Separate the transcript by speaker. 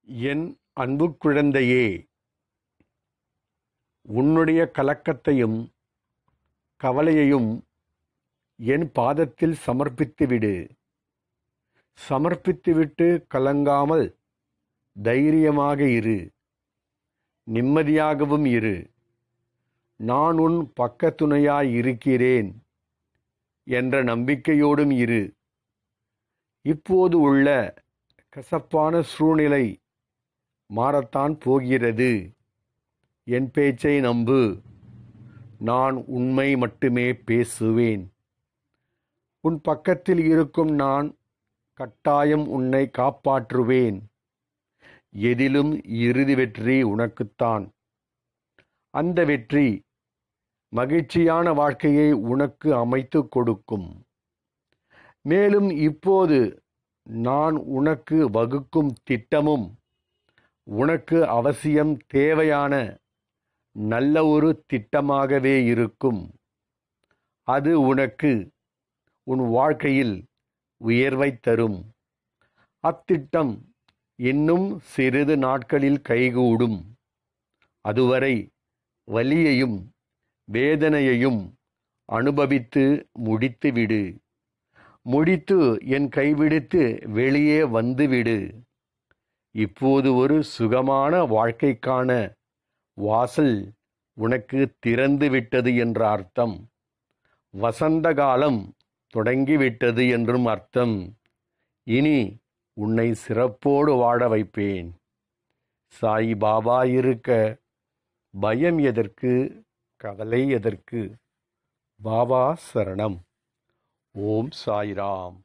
Speaker 1: என் அன்பு குழந்தையே உன்னுடைய கலக்கத்தையும் கவலையையும் என் பாதத்தில் சமர்ப்பித்துவிடு சமர்ப்பித்துவிட்டு கலங்காமல் தைரியமாக இரு நிம்மதியாகவும் இரு நான் உன் பக்கத்துணையாய் இருக்கிறேன் என்ற நம்பிக்கையோடும் இரு இப்போது உள்ள கசப்பான சூழ்நிலை மாறத்தான் போகிறது என் பேச்சை நம்பு நான் உண்மை மட்டுமே பேசுவேன் உன் பக்கத்தில் இருக்கும் நான் கட்டாயம் உன்னை காப்பாற்றுவேன் எதிலும் இறுதி வெற்றி உனக்குத்தான் அந்த வெற்றி மகிழ்ச்சியான வாழ்க்கையை உனக்கு அமைத்து கொடுக்கும் மேலும் இப்போது நான் உனக்கு வகுக்கும் திட்டமும் உனக்கு அவசியம் தேவையான நல்ல ஒரு திட்டமாகவே இருக்கும் அது உனக்கு உன் வாழ்க்கையில் உயர்வை தரும் அத்திட்டம் இன்னும் சிறிது நாட்களில் கைகூடும் அதுவரை வலியையும் வேதனையையும் அனுபவித்து முடித்துவிடு முடித்து என் கைவிடுத்து வெளியே வந்துவிடு இப்போது ஒரு சுகமான வாழ்க்கைக்கான வாசல் உனக்கு திறந்து விட்டது என்ற அர்த்தம் வசந்த காலம் தொடங்கிவிட்டது என்றும் அர்த்தம் இனி உன்னை சிறப்போடு வாழ வைப்பேன் சாய் பாபா இருக்க பயம் எதற்கு கவலை எதற்கு பாபா சரணம் ஓம் சாய்ராம்